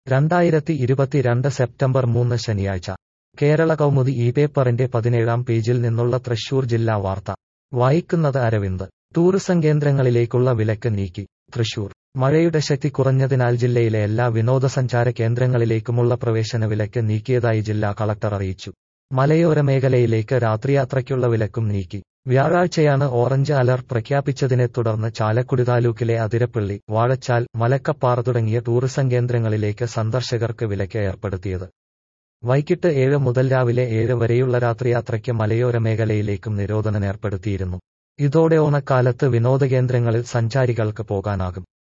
രണ്ടായിരത്തി ഇരുപത്തിരണ്ട് സെപ്റ്റംബർ മൂന്ന് ശനിയാഴ്ച കേരള കൗമുദി ഈ പേപ്പറിന്റെ പതിനേഴാം പേജിൽ നിന്നുള്ള തൃശൂർ ജില്ലാ വാർത്ത വായിക്കുന്നത് അരവിന്ദ് ടൂറിസം കേന്ദ്രങ്ങളിലേക്കുള്ള വിലക്ക് നീക്കി തൃശൂർ മഴയുടെ ശക്തി കുറഞ്ഞതിനാൽ ജില്ലയിലെ എല്ലാ വിനോദസഞ്ചാര കേന്ദ്രങ്ങളിലേക്കുമുള്ള പ്രവേശന വിലക്ക് നീക്കിയതായി ജില്ലാ കളക്ടർ അറിയിച്ചു മലയോര മേഖലയിലേക്ക് രാത്രിയാത്രയ്ക്കുള്ള വിലക്കും നീക്കി വ്യാഴാഴ്ചയാണ് ഓറഞ്ച് അലർട്ട് പ്രഖ്യാപിച്ചതിനെ തുടർന്ന് ചാലക്കുടി താലൂക്കിലെ അതിരപ്പള്ളി വാഴച്ചാൽ മലക്കപ്പാറ തുടങ്ങിയ ടൂറിസം കേന്ദ്രങ്ങളിലേക്ക് സന്ദർശകർക്ക് വിലക്ക് ഏർപ്പെടുത്തിയത് വൈകിട്ട് ഏഴ് മുതൽ രാവിലെ ഏഴ് വരെയുള്ള രാത്രിയാത്രയ്ക്ക് മലയോര മേഖലയിലേക്കും നിരോധനം ഏർപ്പെടുത്തിയിരുന്നു ഇതോടെ ഓണക്കാലത്ത് വിനോദകേന്ദ്രങ്ങളിൽ സഞ്ചാരികൾക്ക് പോകാനാകും